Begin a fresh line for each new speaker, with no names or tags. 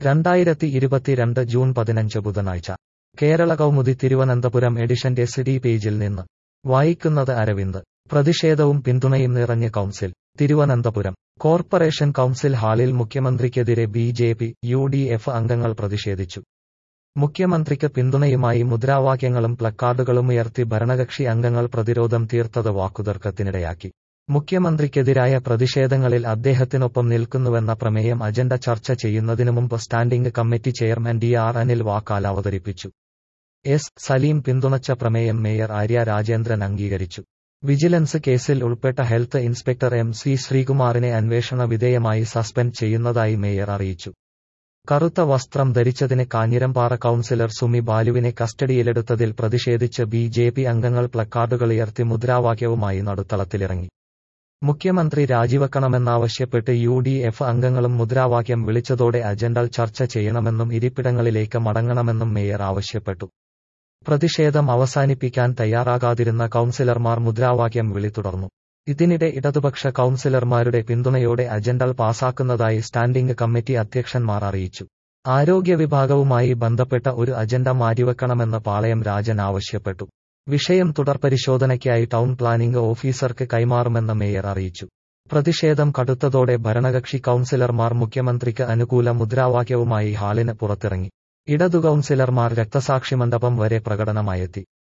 രണ്ടായിരത്തി ഇരുപത്തിരണ്ട് ജൂൺ പതിനഞ്ച് ബുധനാഴ്ച കേരള കൗമുദി തിരുവനന്തപുരം എഡിഷന്റെ സിഡി പേജിൽ നിന്ന് വായിക്കുന്നത് അരവിന്ദ് പ്രതിഷേധവും പിന്തുണയും നിറഞ്ഞ് കൗൺസിൽ തിരുവനന്തപുരം കോർപ്പറേഷൻ കൗൺസിൽ ഹാളിൽ മുഖ്യമന്ത്രിക്കെതിരെ B J P U D F അംഗങ്ങൾ പ്രതിഷേധിച്ചു മുഖ്യമന്ത്രിക്ക് പിന്തുണയുമായി മുദ്രാവാക്യങ്ങളും പ്ലക്കാർഡുകളും ഉയർത്തി ഭരണകക്ഷി അംഗങ്ങൾ പ്രതിരോധം തീർത്തത് വാക്കുതർക്കത്തിനിടയാക്കി മുഖ്യമന്ത്രിക്കെതിരായ പ്രതിഷേധങ്ങളിൽ അദ്ദേഹത്തിനൊപ്പം നിൽക്കുന്നുവെന്ന പ്രമേയം അജണ്ട ചർച്ച ചെയ്യുന്നതിനു മുമ്പ് standing committee chairman D R Anil വാക്കാൽ അവതരിപ്പിച്ചു എസ് സലീം പിന്തുണച്ച പ്രമേയം മേയർ ആര്യ രാജേന്ദ്രൻ അംഗീകരിച്ചു വിജിലൻസ് കേസിൽ ഉൾപ്പെട്ട ഹെൽത്ത് ഇൻസ്പെക്ടർ എം സി ശ്രീകുമാറിനെ അന്വേഷണ വിധേയമായി സസ്പെൻഡ് ചെയ്യുന്നതായി മേയർ അറിയിച്ചു കറുത്ത വസ്ത്രം ധരിച്ചതിന് കാഞ്ഞിരംപാറ കൌൺസിലർ സുമി ബാലുവിനെ കസ്റ്റഡിയിലെടുത്തതിൽ പ്രതിഷേധിച്ച് ബി ജെ പി അംഗങ്ങൾ പ്ലക്കാർഡുകളുയർത്തി മുദ്രാവാക്യവുമായി നടുത്തളത്തിലിറങ്ങി മുഖ്യമന്ത്രി രാജിവെക്കണമെന്നാവശ്യപ്പെട്ട് യു ഡി എഫ് അംഗങ്ങളും മുദ്രാവാക്യം വിളിച്ചതോടെ അജണ്ടൽ ചർച്ച ചെയ്യണമെന്നും ഇരിപ്പിടങ്ങളിലേക്ക് മടങ്ങണമെന്നും മേയർ ആവശ്യപ്പെട്ടു പ്രതിഷേധം അവസാനിപ്പിക്കാൻ തയ്യാറാകാതിരുന്ന കൌൺസിലർമാർ മുദ്രാവാക്യം വിളി തുടർന്നു ഇതിനിടെ ഇടതുപക്ഷ കൌൺസിലർമാരുടെ പിന്തുണയോടെ അജണ്ടൽ പാസാക്കുന്നതായി സ്റ്റാൻഡിംഗ് കമ്മിറ്റി അധ്യക്ഷന്മാർ അറിയിച്ചു ആരോഗ്യ വിഭാഗവുമായി ബന്ധപ്പെട്ട ഒരു അജണ്ട മാറ്റിവെക്കണമെന്ന് പാളയം രാജൻ ആവശ്യപ്പെട്ടു വിഷയം തുടർപരിശോധനയ്ക്കായി ടൗൺ പ്ലാനിംഗ് ഓഫീസർക്ക് കൈമാറുമെന്ന് മേയർ അറിയിച്ചു പ്രതിഷേധം കടുത്തതോടെ ഭരണകക്ഷി കൌൺസിലർമാർ മുഖ്യമന്ത്രിക്ക് അനുകൂല മുദ്രാവാക്യവുമായി ഹാളിന് പുറത്തിറങ്ങി ഇടതു കൌൺസിലർമാർ രക്തസാക്ഷി മണ്ഡപം വരെ പ്രകടനമായെത്തി